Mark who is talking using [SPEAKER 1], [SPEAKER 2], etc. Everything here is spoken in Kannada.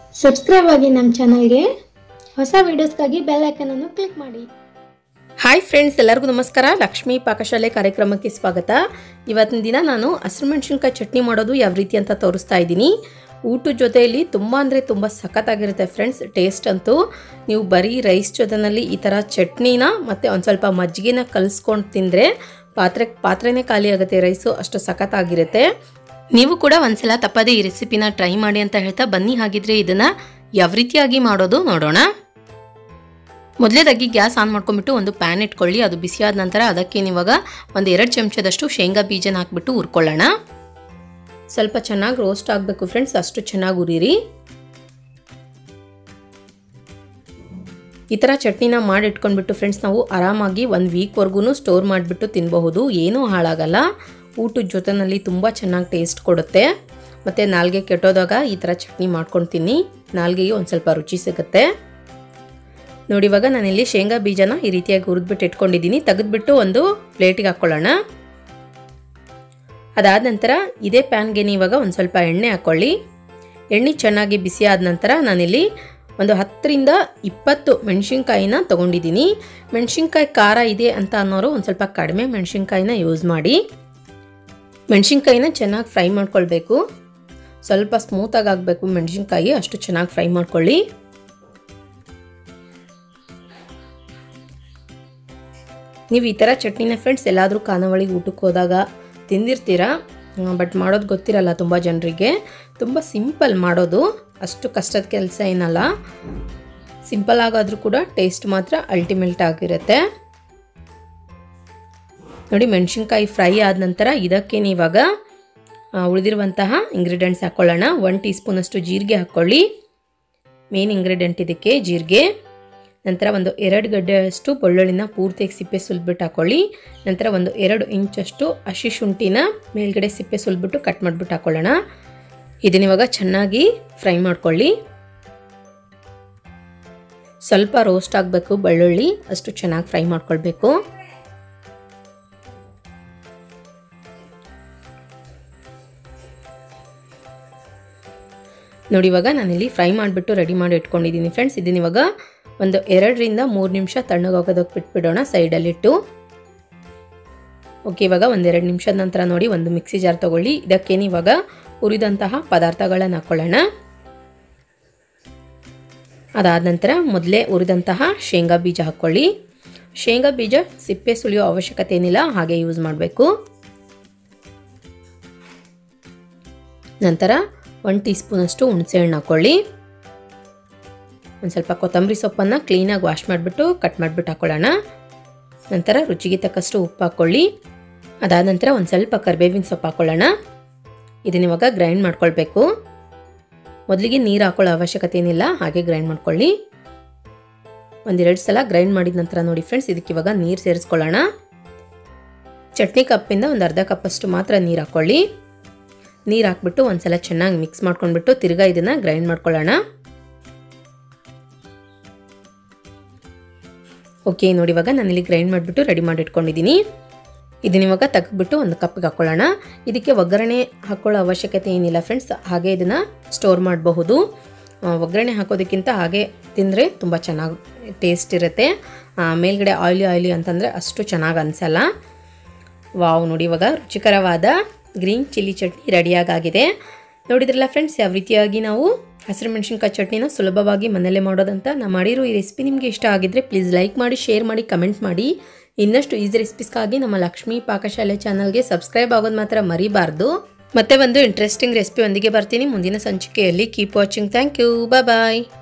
[SPEAKER 1] ಸಬ್ಸ್ಕ್ರೈಬ್ ಆಗಿ ನಮ್ಮ ಚಾನಲ್ಗೆ ಹೊಸ ವಿಡಿಯೋಸ್ಗಾಗಿ ಬೆಲ್ ಐಕನನ್ನು ಕ್ಲಿಕ್ ಮಾಡಿ
[SPEAKER 2] ಹಾಯ್ ಫ್ರೆಂಡ್ಸ್ ಎಲ್ಲರಿಗೂ ನಮಸ್ಕಾರ ಲಕ್ಷ್ಮೀ ಪಾಕಶಾಲೆ ಕಾರ್ಯಕ್ರಮಕ್ಕೆ ಸ್ವಾಗತ ಇವತ್ತಿನ ದಿನ ನಾನು ಹಸಿರು ಮೆಣಸಿನ್ಕಾಯಿ ಚಟ್ನಿ ಮಾಡೋದು ಯಾವ ರೀತಿ ಅಂತ ತೋರಿಸ್ತಾ ಇದ್ದೀನಿ ಊಟದ ಜೊತೆಯಲ್ಲಿ ತುಂಬ ಅಂದರೆ ತುಂಬ ಸಖತ್ತಾಗಿರುತ್ತೆ ಫ್ರೆಂಡ್ಸ್ ಟೇಸ್ಟ್ ಅಂತೂ ನೀವು ಬರೀ ರೈಸ್ ಜೊತೆನಲ್ಲಿ ಈ ಥರ ಚಟ್ನಿನ ಮತ್ತು ಒಂದು ಸ್ವಲ್ಪ ಮಜ್ಜಿಗೆನ ಕಲಿಸ್ಕೊಂಡು ತಿಂದರೆ ಪಾತ್ರೆ ಪಾತ್ರೆನೇ ಖಾಲಿ ಆಗುತ್ತೆ ರೈಸು ಅಷ್ಟು ಸಖತ್ತಾಗಿರುತ್ತೆ ನೀವು ಕೂಡ ಒಂದ್ಸಲ ತಪ್ಪದೇ ಈ ರೆಸಿಪಿನ ಟ್ರೈ ಮಾಡಿ ಅಂತ ಹೇಳ್ತಾ ಬನ್ನಿ ಹಾಗಿದ್ರೆ ಇದನ್ನು ಯಾವ ರೀತಿಯಾಗಿ ಮಾಡೋದು ನೋಡೋಣ ಮೊದಲೇದಾಗಿ ಗ್ಯಾಸ್ ಆನ್ ಮಾಡ್ಕೊಂಡ್ಬಿಟ್ಟು ಒಂದು ಪ್ಯಾನ್ ಇಟ್ಕೊಳ್ಳಿ ಅದು ಬಿಸಿಯಾದ ನಂತರ ಅದಕ್ಕೆ ನೀವಾಗ ಒಂದು ಎರಡು ಚಮಚದಷ್ಟು ಶೇಂಗಾ ಬೀಜನ ಹಾಕ್ಬಿಟ್ಟು ಹುರ್ಕೊಳ್ಳೋಣ ಸ್ವಲ್ಪ ಚೆನ್ನಾಗಿ ರೋಸ್ಟ್ ಆಗಬೇಕು ಫ್ರೆಂಡ್ಸ್ ಅಷ್ಟು ಚೆನ್ನಾಗಿ ಉರಿರಿ ಈ ಥರ ಚಟ್ನಿನ ಮಾಡಿ ಇಟ್ಕೊಂಡ್ಬಿಟ್ಟು ಫ್ರೆಂಡ್ಸ್ ನಾವು ಆರಾಮಾಗಿ ಒಂದು ವೀಕ್ವರೆಗೂ ಸ್ಟೋರ್ ಮಾಡಿಬಿಟ್ಟು ತಿನ್ನಬಹುದು ಏನೂ ಹಾಳಾಗಲ್ಲ ಊಟದ ಜೊತೆನಲ್ಲಿ ತುಂಬ ಚೆನ್ನಾಗಿ ಟೇಸ್ಟ್ ಕೊಡುತ್ತೆ ಮತ್ತು ನಾಲ್ಗೆ ಕೆಟ್ಟೋದಾಗ ಈ ಥರ ಚಟ್ನಿ ಮಾಡ್ಕೊಂಡು ತಿನ್ನಿ ನಾಲ್ಗೆಗೆ ಒಂದು ಸ್ವಲ್ಪ ರುಚಿ ಸಿಗುತ್ತೆ ನೋಡಿ ಇವಾಗ ನಾನಿಲ್ಲಿ ಶೇಂಗಾ ಬೀಜನ ಈ ರೀತಿಯಾಗಿ ಹುರಿದ್ಬಿಟ್ಟು ಇಟ್ಕೊಂಡಿದ್ದೀನಿ ತೆಗೆದ್ಬಿಟ್ಟು ಒಂದು ಪ್ಲೇಟಿಗೆ ಹಾಕ್ಕೊಳ್ಳೋಣ ಅದಾದ ನಂತರ ಇದೇ ಪ್ಯಾನ್ಗೆ ಇವಾಗ ಒಂದು ಸ್ವಲ್ಪ ಎಣ್ಣೆ ಹಾಕ್ಕೊಳ್ಳಿ ಎಣ್ಣೆ ಚೆನ್ನಾಗಿ ಬಿಸಿ ಆದ ನಂತರ ನಾನಿಲ್ಲಿ ಒಂದು ಹತ್ತರಿಂದ ಇಪ್ಪತ್ತು ಮೆಣಸಿನ್ಕಾಯಿನ ತೊಗೊಂಡಿದ್ದೀನಿ ಮೆಣಸಿನ್ಕಾಯಿ ಖಾರ ಇದೆ ಅಂತ ಅನ್ನೋರು ಒಂದು ಸ್ವಲ್ಪ ಕಡಿಮೆ ಮೆಣಸಿನ್ಕಾಯಿನ ಯೂಸ್ ಮಾಡಿ ಮೆಣಸಿನ್ಕಾಯಿನ ಚೆನ್ನಾಗಿ ಫ್ರೈ ಮಾಡ್ಕೊಳ್ಬೇಕು ಸ್ವಲ್ಪ ಸ್ಮೂತಾಗಿ ಆಗಬೇಕು ಮೆಣಸಿನ್ಕಾಯಿ ಅಷ್ಟು ಚೆನ್ನಾಗಿ ಫ್ರೈ ಮಾಡ್ಕೊಳ್ಳಿ ನೀವು ಈ ಥರ ಚಟ್ನಿನ ಫ್ರೆಂಡ್ಸ್ ಎಲ್ಲಾದರೂ ಖಾನಾವಳಿಗೆ ಊಟಕ್ಕೆ ಹೋದಾಗ ತಿಂದಿರ್ತೀರ ಬಟ್ ಮಾಡೋದು ಗೊತ್ತಿರಲ್ಲ ತುಂಬ ಜನರಿಗೆ ತುಂಬ ಸಿಂಪಲ್ ಮಾಡೋದು ಅಷ್ಟು ಕಷ್ಟದ ಕೆಲಸ ಏನಲ್ಲ ಸಿಂಪಲ್ ಆಗಾದರೂ ಕೂಡ ಟೇಸ್ಟ್ ಮಾತ್ರ ಅಲ್ಟಿಮೇಟ್ ಆಗಿರುತ್ತೆ ನೋಡಿ ಮೆಣಸಿನ್ಕಾಯಿ ಫ್ರೈ ಆದ ನಂತರ ಇದಕ್ಕೆ ಇವಾಗ ಉಳಿದಿರುವಂತಹ ಇಂಗ್ರೀಡಿಯೆಂಟ್ಸ್ ಹಾಕ್ಕೊಳ್ಳೋಣ ಒನ್ ಟೀ ಸ್ಪೂನಷ್ಟು ಜೀರಿಗೆ ಹಾಕ್ಕೊಳ್ಳಿ ಮೇನ್ ಇಂಗ್ರೀಡಿಯೆಂಟ್ ಇದಕ್ಕೆ ಜೀರಿಗೆ ನಂತರ ಒಂದು ಎರಡು ಗಡ್ಡೆಯಷ್ಟು ಬೆಳ್ಳುಳ್ಳಿನ ಪೂರ್ತಿಯಾಗಿ ಸಿಪ್ಪೆ ಸುಲ್ಬಿಟ್ಟು ಹಾಕ್ಕೊಳ್ಳಿ ನಂತರ ಒಂದು ಎರಡು ಇಂಚಷ್ಟು ಹಸಿ ಶುಂಠಿನ ಮೇಲ್ಗಡೆ ಸಿಪ್ಪೆ ಸುಲ್ಬಿಟ್ಟು ಕಟ್ ಮಾಡಿಬಿಟ್ಟು ಹಾಕ್ಕೊಳ್ಳೋಣ ಇದನ್ನ ಇವಾಗ ಚೆನ್ನಾಗಿ ಫ್ರೈ ಮಾಡ್ಕೊಳ್ಳಿ ಸ್ವಲ್ಪ ರೋಸ್ಟ್ ಆಗಬೇಕು ಬೆಳ್ಳುಳ್ಳಿ ಅಷ್ಟು ಚೆನ್ನಾಗಿ ಫ್ರೈ ಮಾಡ್ಕೊಳ್ಬೇಕು ನೋಡಿ ಇವಾಗ ನಾನಿಲ್ಲಿ ಫ್ರೈ ಮಾಡಿಬಿಟ್ಟು ರೆಡಿ ಮಾಡಿ ಇಟ್ಕೊಂಡಿದ್ದೀನಿ ಫ್ರೆಂಡ್ಸ್ ಇದನ್ನ ಇವಾಗ ಒಂದು ಎರಡರಿಂದ ಮೂರು ನಿಮಿಷ ತಣ್ಣಗೋಗೋದಕ್ಕೆ ಬಿಟ್ಬಿಡೋಣ ಸೈಡಲ್ಲಿಟ್ಟು ಓಕೆ ಇವಾಗ ಒಂದೆರಡು ನಿಮಿಷದ ನಂತರ ನೋಡಿ ಒಂದು ಮಿಕ್ಸಿ ಜಾರ್ ತೊಗೊಳ್ಳಿ ಇದಕ್ಕೇನು ಇವಾಗ ಹುರಿದಂತಹ ಪದಾರ್ಥಗಳನ್ನು ಹಾಕ್ಕೊಳ್ಳೋಣ ಅದಾದ ನಂತರ ಮೊದಲೇ ಹುರಿದಂತಹ ಶೇಂಗಾ ಬೀಜ ಹಾಕ್ಕೊಳ್ಳಿ ಶೇಂಗಾ ಬೀಜ ಸಿಪ್ಪೆ ಸುಲಿಯೋ ಅವಶ್ಯಕತೆ ಏನಿಲ್ಲ ಹಾಗೆ ಯೂಸ್ ಮಾಡಬೇಕು ನಂತರ ಒನ್ ಟೀ ಸ್ಪೂನಷ್ಟು ಹುಣಸೆಹಣ್ಣು ಹಾಕ್ಕೊಳ್ಳಿ ಒಂದು ಸ್ವಲ್ಪ ಕೊತ್ತಂಬರಿ ಸೊಪ್ಪನ್ನು ಕ್ಲೀನಾಗಿ ವಾಶ್ ಮಾಡಿಬಿಟ್ಟು ಕಟ್ ಮಾಡಿಬಿಟ್ಟು ಹಾಕ್ಕೊಳ್ಳೋಣ ನಂತರ ರುಚಿಗೆ ತಕ್ಕಷ್ಟು ಉಪ್ಪು ಹಾಕ್ಕೊಳ್ಳಿ ಅದಾದ ನಂತರ ಒಂದು ಸ್ವಲ್ಪ ಕರಿಬೇವಿನ ಸೊಪ್ಪು ಹಾಕ್ಕೊಳ್ಳೋಣ ಇದನ್ನ ಇವಾಗ ಗ್ರೈಂಡ್ ಮಾಡ್ಕೊಳ್ಬೇಕು ಮೊದಲಿಗೆ ನೀರು ಹಾಕೊಳ್ಳೋ ಅವಶ್ಯಕತೆ ಏನಿಲ್ಲ ಹಾಗೆ ಗ್ರೈಂಡ್ ಮಾಡ್ಕೊಳ್ಳಿ ಒಂದೆರಡು ಸಲ ಗ್ರೈಂಡ್ ಮಾಡಿದ ನಂತರ ನೋಡಿ ಫ್ರೆಂಡ್ಸ್ ಇದಕ್ಕೆ ಇವಾಗ ನೀರು ಸೇರಿಸ್ಕೊಳ್ಳೋಣ ಚಟ್ನಿ ಕಪ್ಪಿಂದ ಒಂದು ಅರ್ಧ ಕಪ್ಪಷ್ಟು ಮಾತ್ರ ನೀರು ಹಾಕ್ಕೊಳ್ಳಿ ನೀರು ಹಾಕ್ಬಿಟ್ಟು ಒಂದ್ಸಲ ಚೆನ್ನಾಗಿ ಮಿಕ್ಸ್ ಮಾಡ್ಕೊಂಡ್ಬಿಟ್ಟು ತಿರ್ಗಾ ಇದನ್ನು ಗ್ರೈಂಡ್ ಮಾಡ್ಕೊಳ್ಳೋಣ ಓಕೆ ನೋಡಿ ಇವಾಗ ನಾನಿಲ್ಲಿ ಗ್ರೈಂಡ್ ಮಾಡಿಬಿಟ್ಟು ರೆಡಿ ಮಾಡಿ ಇಟ್ಕೊಂಡಿದ್ದೀನಿ ಇದನ್ನ ಇವಾಗ ತೆಗೆದ್ಬಿಟ್ಟು ಒಂದು ಕಪ್ಪಿಗೆ ಹಾಕ್ಕೊಳ್ಳೋಣ ಇದಕ್ಕೆ ಒಗ್ಗರಣೆ ಹಾಕ್ಕೊಳ್ಳೋ ಅವಶ್ಯಕತೆ ಏನಿಲ್ಲ ಫ್ರೆಂಡ್ಸ್ ಹಾಗೆ ಇದನ್ನು ಸ್ಟೋರ್ ಮಾಡಬಹುದು ಒಗ್ಗರಣೆ ಹಾಕೋದಕ್ಕಿಂತ ಹಾಗೆ ತಿಂದರೆ ತುಂಬ ಚೆನ್ನಾಗಿ ಟೇಸ್ಟ್ ಇರುತ್ತೆ ಮೇಲ್ಗಡೆ ಆಯ್ಲಿ ಆಯ್ಲಿ ಅಂತಂದರೆ ಅಷ್ಟು ಚೆನ್ನಾಗಿ ಅನಿಸಲ್ಲ ವಾವ್ ನೋಡಿ ಇವಾಗ ರುಚಿಕರವಾದ ಗ್ರೀನ್ ಚಿಲ್ಲಿ ಚಟ್ನಿ ರೆಡಿಯಾಗಿದೆ ನೋಡಿದ್ರಲ್ಲ ಫ್ರೆಂಡ್ಸ್ ಯಾವ ರೀತಿಯಾಗಿ ನಾವು ಹಸಿರು ಮೆಣಸಿನ್ಕಾಯಿ ಚಟ್ನಿನ ಸುಲಭವಾಗಿ ಮನೆಯಲ್ಲೇ ಮಾಡೋದಂತ ನಾನು ಮಾಡಿರೋ ಈ ರೆಸಿಪಿ ನಿಮಗೆ ಇಷ್ಟ ಆಗಿದ್ದರೆ ಪ್ಲೀಸ್ ಲೈಕ್ ಮಾಡಿ ಶೇರ್ ಮಾಡಿ ಕಮೆಂಟ್ ಮಾಡಿ ಇನ್ನಷ್ಟು ಈಸಿ ರೆಸಿಪೀಸ್ಗಾಗಿ ನಮ್ಮ ಲಕ್ಷ್ಮೀ ಪಾಕಶಾಲೆ ಚಾನಲ್ಗೆ ಸಬ್ಸ್ಕ್ರೈಬ್ ಆಗೋದು ಮಾತ್ರ ಮರಿಬಾರ್ದು ಮತ್ತೆ ಒಂದು ಇಂಟ್ರೆಸ್ಟಿಂಗ್ ರೆಸಿಪಿ ಒಂದಿಗೆ ಬರ್ತೀನಿ ಮುಂದಿನ ಸಂಚಿಕೆಯಲ್ಲಿ keep watching thank you bye